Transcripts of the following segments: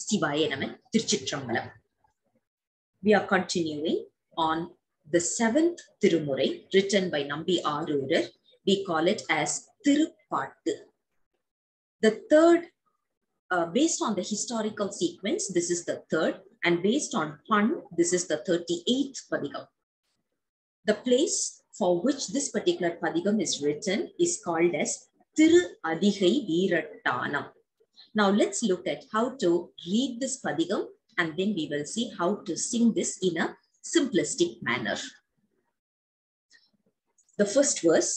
சிவாய நம திருச்சிற்றம்பலம் we are continuing on the seventh திருமுறை written by நம்பி Aroorar we call it as திருப்பாட்டு the third uh, based on the historical sequence this is the third and based on pun this is the 38th padigam the place for which this particular padigam is written is called as Thiru Athigai வீரட்டானம் now let's look at how to read this padigam and then we will see how to sing this in a simplistic manner. The first verse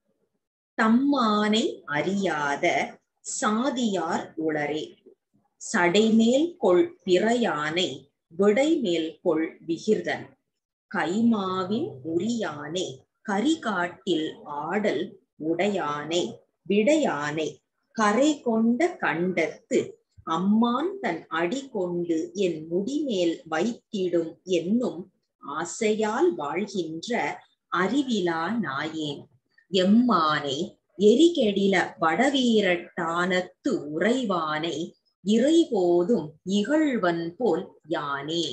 தம்மானை அறியாத சாதியார் உளரே சடைமேல் கொள் பிறையானை விடைமேல் கொள் விகிர்தன் கைமாவின் உரியானே கரிகாட்டில் ஆடல் உடையானை விடையானை கரை கொண்ட கண்டத்து அம்மான் தன் அடி கொண்டு என் முடிமேல் வைத்திடும் என்னும் ஆசையால் வாழ்கின்ற அறிவிலா நாயேன் எம்மானை எரிகெடில வடவீரட்டானத்து உறைவானை இறைபோதும் இகழ்வன் போல் யானே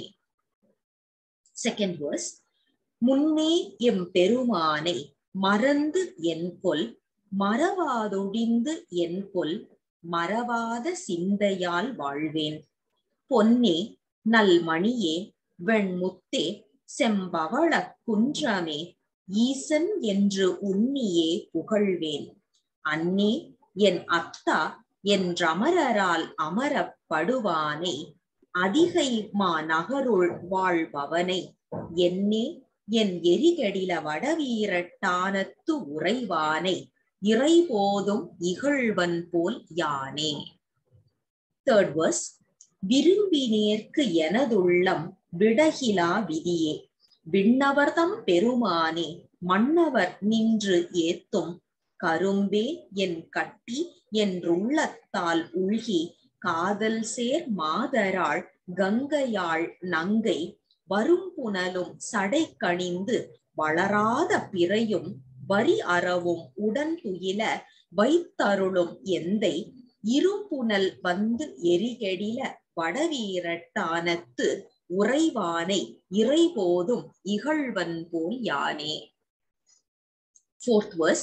செகண்ட் வேர்ஸ் முன்னே எம் பெருமானை மறந்து என் கொல் மறவாதொடிந்து என் கொல் மறவாத சிந்தையால் வாழ்வேன் பொன்னே நல்மணியே வெண்முத்தே செம்பவள குன்றமே ஈசன் என்று உன்னியே புகழ்வேன் அன்னே என் அத்தா என்றமரரால் அமரப்படுவானை அதிகை மா நகருள் வாழ்பவனை என்னே என் எரிகடில வடவீரட்டானத்து உறைவானை இறைபோதும் இகழ்வன் போல் யானே தேர்ட் வர்ஸ் விரும்பினேற்கு எனதுள்ளம் விடகிலா விதியே விண்ணவர்தம் பெருமானே மன்னவர் நின்று ஏத்தும் கரும்பே என் கட்டி என்றுள்ளத்தால் உள்கி காதல் சேர் மாதராள் கங்கையாள் நங்கை வரும்புனலும் சடை கணிந்து வளராத பிறையும் வரி அறவும் உடன் துயில வைத்தருளும் எந்தை இரும்புனல் வந்து எரிகெடில வடவீரட்டானத்து உறைவானை இறைபோதும் இகழ்வன் போல் யானே ஃபோர்த் வர்ஸ்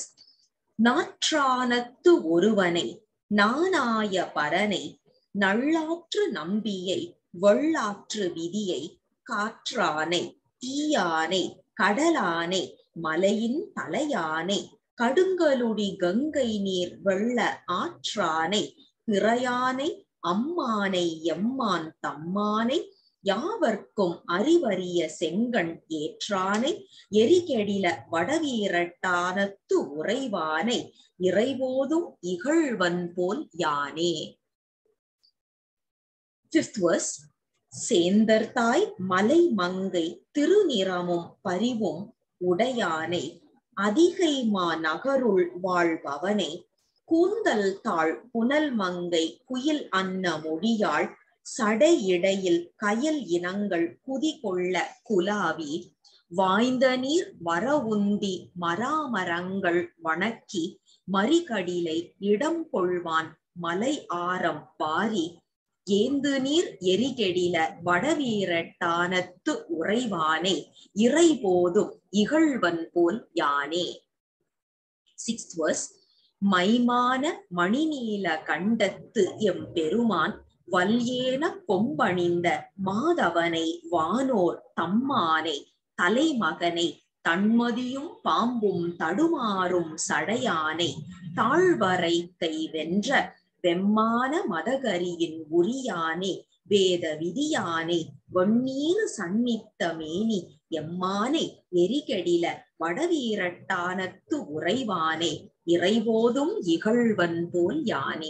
நாற்றானத்து ஒருவனை நானாய பரனை நல்லாற்று நம்பியை வெள்ளாற்று விதியை காற்றானை தீயானை கடலானை மலையின் தலையானை கடுங்கலுடி கங்கை நீர் வெள்ள ஆற்றானை பிறையானை அம்மானை எம்மான் தம்மானை யாவர்க்கும் அறிவறிய செங்கண் ஏற்றானை எரிகெடில வடவீரட்டானத்து உறைவானை இறைபோதும் இகழ்வன் போல் யானே ஃபிஃப்த் வர்ஸ் சேந்தர்தாய் மலை மங்கை திருநிறமும் பரிவும் உடையானை அதிகை மா நகருள் வாழ்பவனை கூந்தல் தாழ் புனல் மங்கை குயில் அன்ன மொழியாள் சடை இடையில் கயல் இனங்கள் குதி கொள்ள குலாவி வாய்ந்த நீர் வரவுந்தி மராமரங்கள் வணக்கி மறிகடிலை இடம் கொள்வான் மலை ஆரம் பாரி ஏந்து நீர் எரிகெடில வடவீரட்டானத்து உறைவானே இறை போதும் இகழ்வன் போல் யானே சிக்ஸ்த் வர்ஸ் மைமான மணிநீல கண்டத்து எம் பெருமான் வல்யேன கொம்பணிந்த மாதவனை வானோர் தம்மானை தலைமகனை தன்மதியும் பாம்பும் தடுமாறும் சடையானை தாழ்வரை கை வென்ற வெம்மான மதகரியின் உரியானே வேத விதியானே வெண்ணீர் சன்னித்த மேனி எம்மானை எரிகெடில வடவீரட்டானத்து உறைவானே இறைபோதும் இகழ்வன் போல் யானே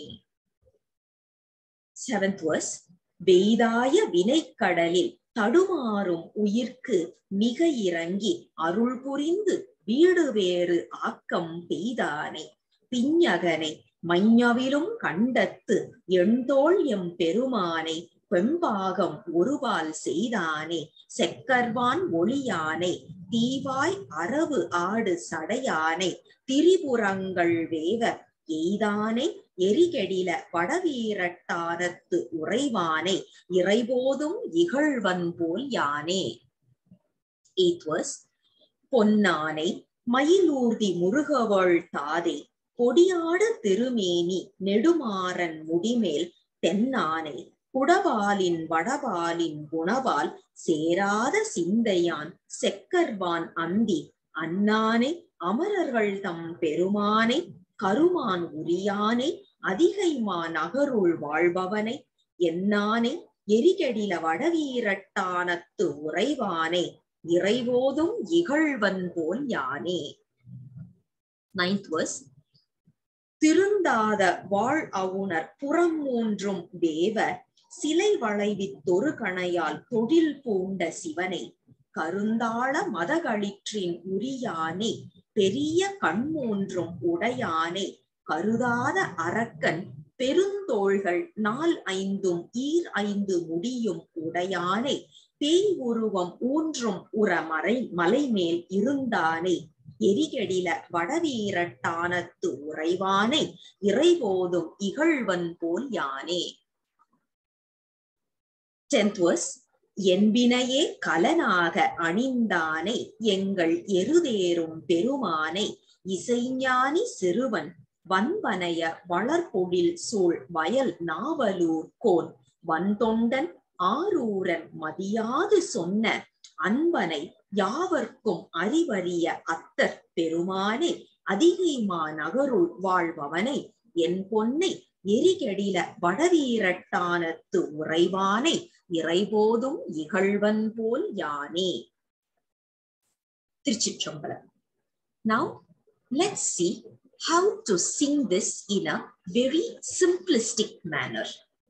செவன்த் வர்ஸ் வெய்தாய வினைக்கடலில் தடுமாறும் உயிர்க்கு மிக இறங்கி அருள் புரிந்து வீடு வேறு ஆக்கம் பெய்தானே பிஞகனை மைஞவிலும் கண்டத்து எண்தோள் எம் பெருமானை பெண்பாகம் ஒருபால் செய்தானே செக்கர்வான் ஒளியானை தீவாய் அரவு ஆடு சடையானை திரிபுரங்கள் வேக எய்தானே எரிகெடில வடவீரட்டாரத்து உறைவானை இறைபோதும் இகழ்வன் போல் யானே Eighth verse பொன்னானை மயிலூர்தி முருகவள் தாதே பொடியாடு திருமேனி நெடுமாறன் முடிமேல் தென்னானை குடவாலின் வடவாலின் குணவால் சேராத சிந்தையான் செக்கர்வான் அந்தி அன்னானை அமரர்கள் தம் பெருமானை கருமான் உரியானை அதிகைமா நகருள் வாழ்பவனை என்னானை எரிகடில வடவீரட்டானத்து உறைவானை இறைவோதும் இகழ்வன் போல் யானே நைன்த் வர்ஸ் திருந்தாத வாழ் அவுணர் புறம் மூன்றும் வேவ சிலை வளைவித்தொரு கணையால் தொழில் பூண்ட சிவனை கருந்தாள மதகளிற்றின் உரியானே பெரிய கண்மூன்றும் உடையானே கருதாத அரக்கன் பெருந்தோள்கள் நாள் ஐந்தும் ஈர் ஐந்து முடியும் உடையானே பேய் உருவம் ஊன்றும் உற மறை மலை மேல் இருந்தானே எரிகடில வடவீரட்டானத்து உறைவானை இறைபோதும் இகழ்வன் போல் யானே டென்த் வர்ஸ் என்பினையே கலனாக அணிந்தானை எங்கள் எருதேறும் பெருமானை இசைஞானி சிறுவன் வன்பனைய வளர்பொழில் சூழ் வயல் நாவலூர் கோன் வன்தொண்டன் ஆரூரன் மதியாது சொன்ன அன்பனை யாவர்க்கும் அறிவறிய அத்தர் பெருமானே அதிகைமா நகருள் வாழ்பவனை என் பொன்னை எரிகெடில வடவீரட்டானத்து உறைவானை இறைபோதும் இகழ்வன் போல் யானே திருச்சிற்றம்பலம் Now let's see how to sing this in a very simplistic manner.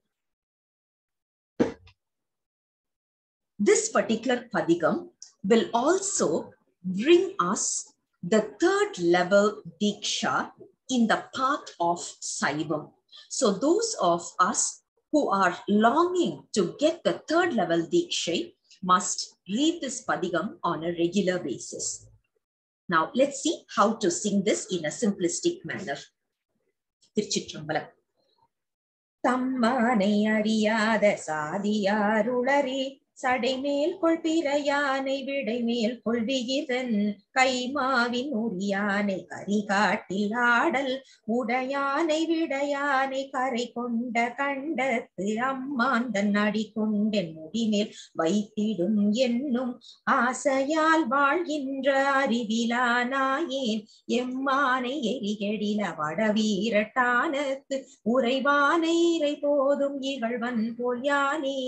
This particular padigam will also bring us the third level diksha in the path of Saivam. So those of us who are longing to get the third level diksha must read this padigam on a regular basis. Now let's see how to sing this in a simplistic manner. திருச்சிற்றம்பலம் தம்மானை அறியாத சாதியாருளரே சடைமேல் கொள் பிறையானை விடைமேல் கொள்விகிதன் கைமாவின் உரியானை கரி காட்டில் ஆடல் உடையானை விடையானை கரை கொண்ட கண்டத்து அம்மாந்தன் அடி கொண்டென் முடிமேல் வைத்திடும் என்னும் ஆசையால் வாழ்கின்ற அறிவிலா நாயேன் எம்மானை எரிகெடில வடவீரட்டானத்து உறைவானை இறை போதும் இகழ்வன் போல் யானே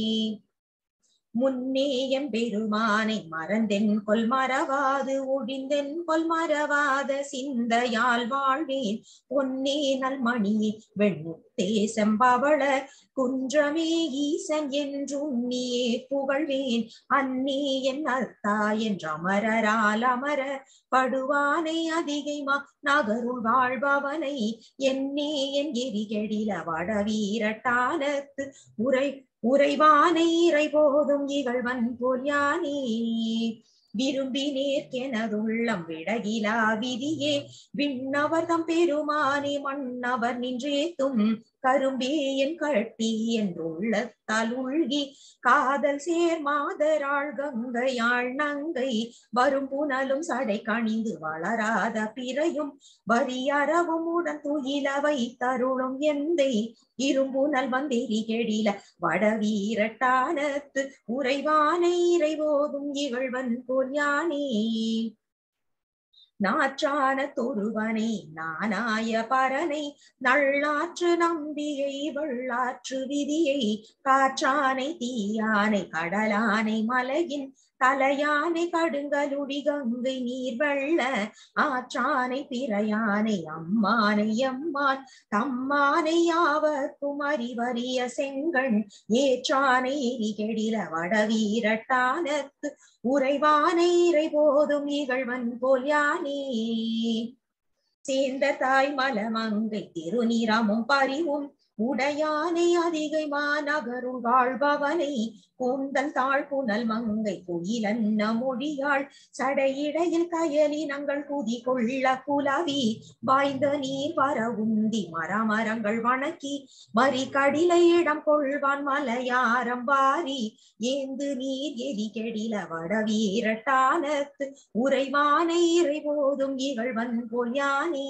முன்னேயம் பெருமானை மறந்தென் கொல் மறவாது ஒழிந்தென் கொல் மறவாத சிந்தையால் வாழ்வேன் பொன்னே நல்மணியே வெண்முத்தே செம்பவள குன்றமே ஈசன் என்றுண்ணியே புகழ்வேன் அன்னே என் அர்த்தா என்ற அமரரால் அமர படுவானை அதிகைமா நகருள் வாழ்பவனை என்னே என் எரிகெடில வடவீரட்டானத்து உரை உறைவானை இறை போதும் இகழ்வன் போல் யானே விரும்பி நேர்க்கெனதுள்ளம் விடகிலா விதியே விண்ணவர் தம் பெருமானே மன்னவர் நின்றேத்தும் கரும்பே என் கட்டி என்றுள்ளத்தால் உள்கி காதல் சேர் மாதராள் கங்கையாள் நங்கை வரும் புனலும் சடை கணிந்து வளராத பிறையும் வரியறவும் உடன் துயிலவை தருளும் எந்தை இரும்புனல் வந்தெறி கெடில வடவீரட்டானத்து உறைவானை இறைவோதும் இகழ்வன் போல் யானே நாற்றான தொருவனை நானாய பரனை நல்லாற்று நம்பியை வெள்ளாற்று விதியை காற்றானை தீயானை கடலானை மலையின் தலையானை கடுங்கலுடி கங்கை நீர் வெள்ள ஆற்றானை பிறையானை அம்மானை எம்மான் தம்மானை யாவர்க்கும் அறிவறிய செங்கண் ஏற்றானை எரிகெடில வடவீரட்டானத்து உறைவானை இறை போதும் இகழ்வன் போல் யானே சேர்ந்த தாய் மலமங்கை திருநிறமும் பரிவும் உடையானை அதிகை மாநகருள் வாழ்பவனை கூந்தல் தாழ் புனல் மங்கை குயிலன்ன மொழியாள் சடையிடையில் கயலினங்கள் குதி கொள்ள குலவி வாய்ந்த நீர் வர உந்தி மரமரங்கள் வணக்கி மறி கடிலை இடம் கொள்வான் மலையாரம் வாரி ஏந்து நீர் எரி கெடில வட வீரட்டானத்து உறைவானை இறை போதும் இகழ்வன் போல் யானே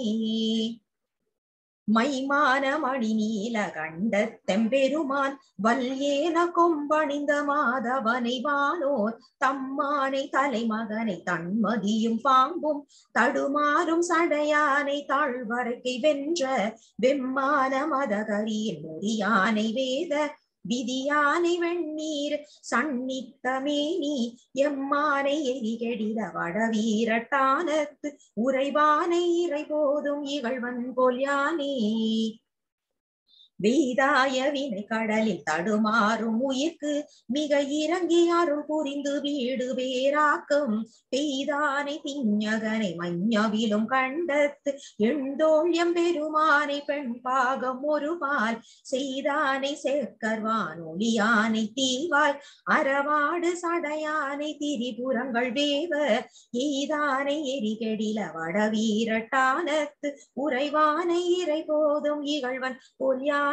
மைமான மணி நீல கண்ட தெம்பெருமான் வல்யேன கொம்பணிந்த மாதவனை வானோர் தம்மானை தலைமகனை தன்மதியும் பாம்பும் தடுமாறும் சடையானை தாழ்வரைக்கை வென்ற வெம்மான மதகரியின் முறியானை வேத விதியானை வெண்ணீர் சன்னித்தமேனி எம்மானை எரிகெடில வடவீரட்டானத்து உறைவானை இறை போதும் இகழ்வன் போல் யானே வேதாய வினை கடலில் தடுமாறும் உயிர்க்கு மிக இறங்கி அருள் புரிந்து வீடு பேராக்கும் பெய்தானை திஞ்சகனை மஞ்சவிலும் கண்டத்து எண்டோழியம் பெருமானை பெண் பாகம் ஒரு பால் செய்தானை செக்கர்வான் ஒளியானை தீவாய் அறவாடு சடையானை திரிபுரங்கள் வேவ எய்தானை எரிகெடில வடவீரட்டானத்து உறைவானை இறை போதும் இகழ்வன் பொல்யானே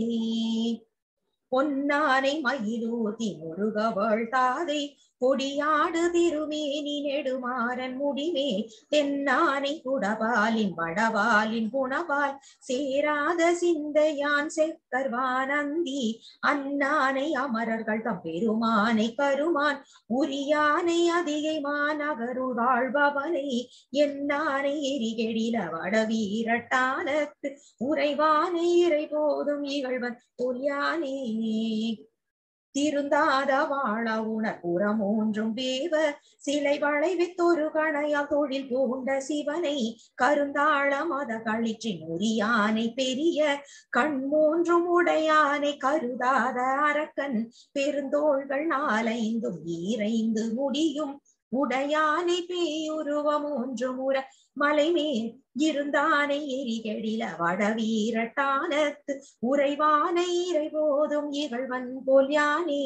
பொன்னானை மயிலூதி முருகவள் தாதை கொடியாடு திருமேனி நெடுமாறன் முடிமே தென்னானை குடபாலின் வடபாலின் குணபால் சேராத சிந்தையான் செக்கர்வானந்தி அன்னானை அமரர்கள் தம் பெருமானை கருமான் உரியானை அதிகை மாநகருள் வாழ்பவனை என்னானை எரிகெடில வடவீரட்டானத்து உறைவானை இறை போதும் இகழ்வன் பொல்யானே திருந்தாத வாழ உணர் புறமூன்றும் வேவ சிலை வளைவித்தொரு கணையால் தொழில் பூண்ட சிவனை கருந்தாள மத களிற்றின் உரியானை பெரிய கண் மூன்றும் உடையானை கருதாத அரக்கன் பெருந்தோள்கள் நாலைந்தும் ஈரைந்து முடியும் உடையானை பேயுருவம் ஒன்று முற மலைமேல் இருந்தானை எரிகெடில வடவீரட்டானத்து உறைவானை இறை போதும் இகழ்வன் போல் யானே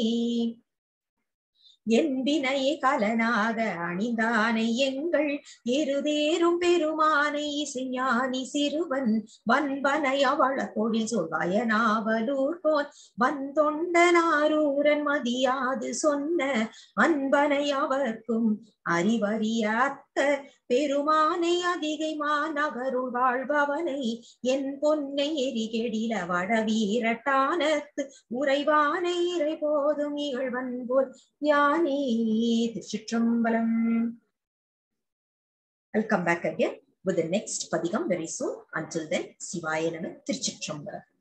என்பினையே கலனாக அணிந்தானை எங்கள் இருதேரும் பெருமானை இசைஞானி சிறுவன் வன்பனை அவள தொழில் சொல்வயனாவலூர் போன் வந்தொண்டனாரூரன் மதியாது சொன்ன அன்பனை அவர்க்கும் அறிவறியாத்த பெருமானை அதிகை மாநகருள் வாழ்பவனை என் பொன்னை எரிகெடில வடவீரட்டானத்து உறைவானை இறை போதும் இகழ்வன் போல் யானே திருச்சிற்றம்பலம் I'll come back again with the next Padigam very soon. Until then, Sivaya Nama Tiruchitrambalam.